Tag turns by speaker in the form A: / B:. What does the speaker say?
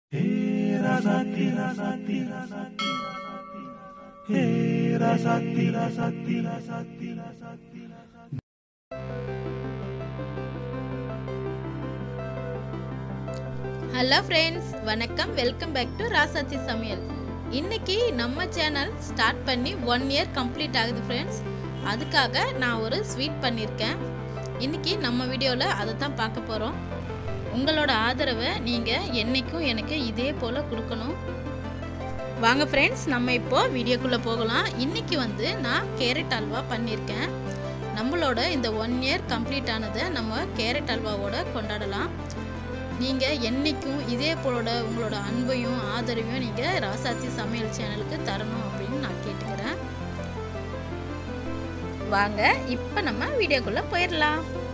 A: Hey Rasati Rasati Rasati Hey Rasati Rasati Rasati Rasati
B: hello friends வணக்கம் welcome back to Rasathi சமையல் இன்னைக்கு நம்ம channel start பண்ணி one year complete ஆகுது friends அதுக்காக நான் ஒரு ஸ்வீட் பண்ணியிருக்கேன் இன்னைக்கு நம்ம வீடியோவில் அதை தான் பார்க்க போகிறோம் உங்களோட ஆதரவை நீங்கள் என்றைக்கும் எனக்கு இதே போல் கொடுக்கணும் வாங்க ஃப்ரெண்ட்ஸ் நம்ம இப்போ வீடியோக்குள்ளே போகலாம் இன்னைக்கு வந்து நான் கேரட் அல்வா பண்ணியிருக்கேன் நம்மளோட இந்த ஒன் இயர் கம்ப்ளீட் ஆனதை நம்ம கேரட் அல்வாவோட கொண்டாடலாம் நீங்கள் என்றைக்கும் இதே போலோட உங்களோட அன்பையும் ஆதரவையும் நீங்கள் ராசாத்தி சமையல் சேனலுக்கு தரணும் அப்படின்னு நான் கேட்டுக்கிறேன் வாங்க இப்போ நம்ம வீடியோக்குள்ளே போயிடலாம்